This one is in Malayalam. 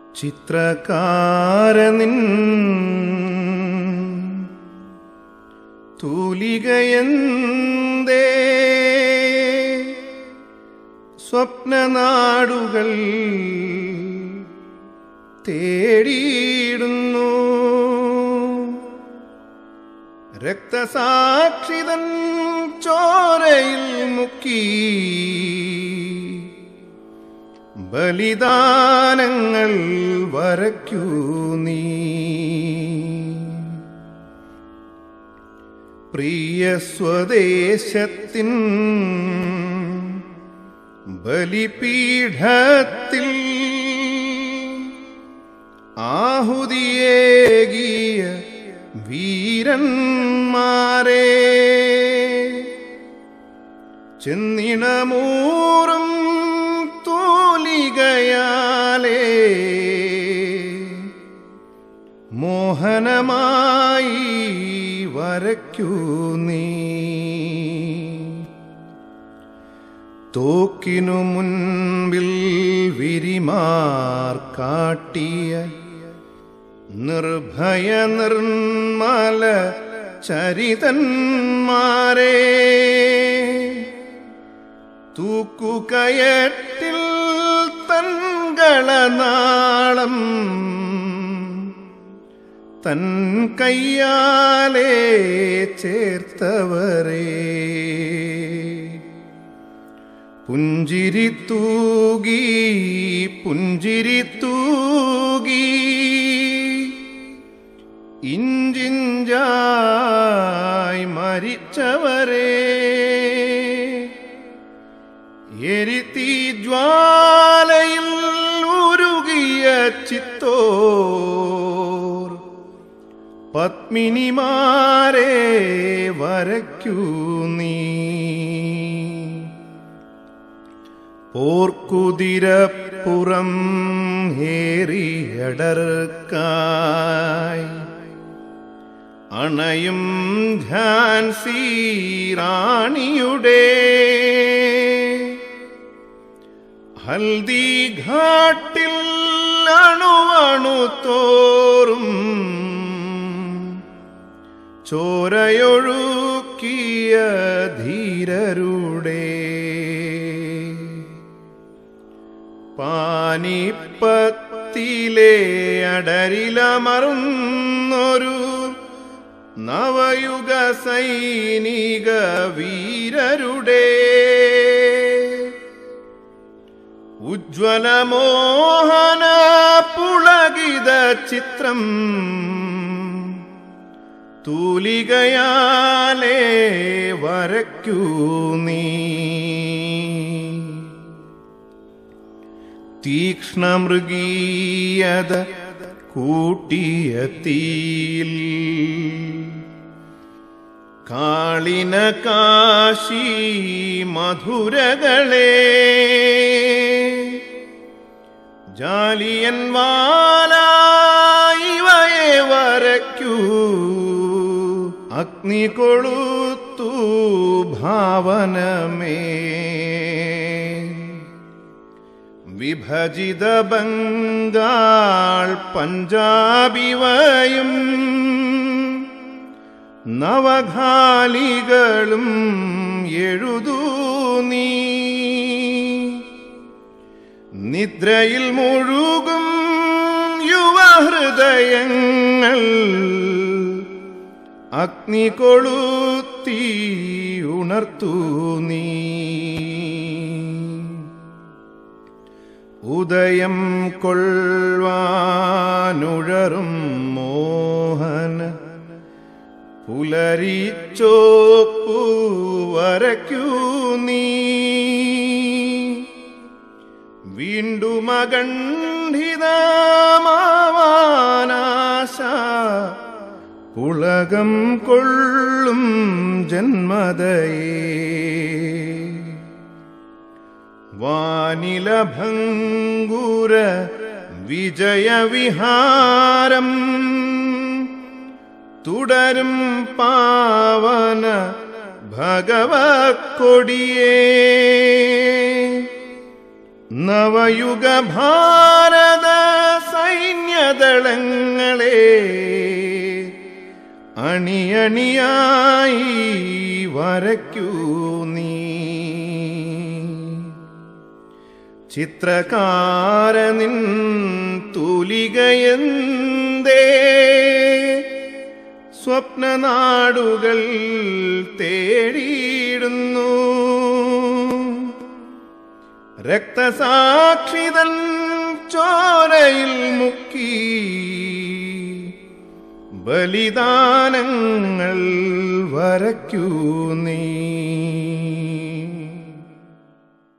ചിത്രകാരനിൻ തൂലികയന്തേ സ്വപ്നനാടുകൾ തേടിയിടുന്നു രക്തസാക്ഷിതൻ ചോരയിൽ മുക്കി ബലിദാനങ്ങൾ വരയ്ക്കൂ നീ പ്രിയ സ്വദേശത്തിൻ ബലിപീഠത്തിൽ ആഹുതിയേകിയ വീരന്മാരെ ചെന്നിണമൂറും തൂലികയാലേ മോഹനമായി വരയ്ക്കൂ നീ തോക്കിനു മുൻപിൽ വിരിമാർ കാട്ടിയ നിർഭയ നിർമ്മല ചരിതന്മാരെ തൂക്കുകയറ്റിൽ തൻകളനാളം തൻ കയ്യാലേ ചേർത്തവരേ പുഞ്ചിരി തൂകി പുഞ്ചിരി തൂകി ഇഞ്ചിഞ്ചായി മരിച്ചവരെ എരിത്തി ജ്വാലയിൽ ഉരുകിയ ചിത്തോർ പത്മിനിമാരെ വരയ്ക്കൂ നീ പോർക്കുതിരപ്പുറം ഏറിയടർക്കായി അണയും ഝാൻസി റാണിയുടെ ഹൽദി ഘാട്ടിൽ അണുവണു തോറും ചോരയൊഴുക്കിയ ധീരരുടെ പാനിപ്പത്തിലെ അടരിലമറുന്നൊരു നവയുഗ സൈനിക വീരരുടെ ഉജ്വലമോഹന പുളകിത ചിത്രം തൂലികയാലേ വരയ്ക്കൂ നീ തീക്ഷ്ണമൃഗീയത കൂട്ടിയ തീയിൽ കാളിന കാശി മധുരകളെ ജാലിയൻ വാലായിവയെ വരയ്ക്കൂ അഗ്നി കൊളുത്തു ഭാവനമേ വിഭജിത ബംഗാൾ പഞ്ചാബിവയും നവഘാലികളും എഴുതൂ നീ നിദ്രയിൽ മുഴുകും യുവഹൃദയങ്ങൾ അഗ്നി കൊളുത്തി ഉണർത്തൂ നീ ഉദയം കൊള്ളുവാനുഴറും മോഹന പുലരിച്ചോപ്പു വരയ്ക്കൂ നീ വീണ്ടും അഖണ്ഡിതമാവാനാശ പുളകം കൊള്ളും ജന്മതയേ വാനിലഭംഗുര വിജയവിഹാരം തുടരും പാവന ഭഗവക്കൊടിയേ നവയുഗ ഭാരത സൈ സൈന്യദളങ്ങളെ അണിയണിയായി വരയ്ക്കൂ നീ ചിത്രകാരനിൻ തൂലികയെന്തേ സ്വപ്നനാടുകൾ തേടിയിടുന്നു രക്തസാക്ഷിതൻ ചോരയിൽ മുക്കി ബലിദാനങ്ങൾ വരയ്ക്കൂ നീ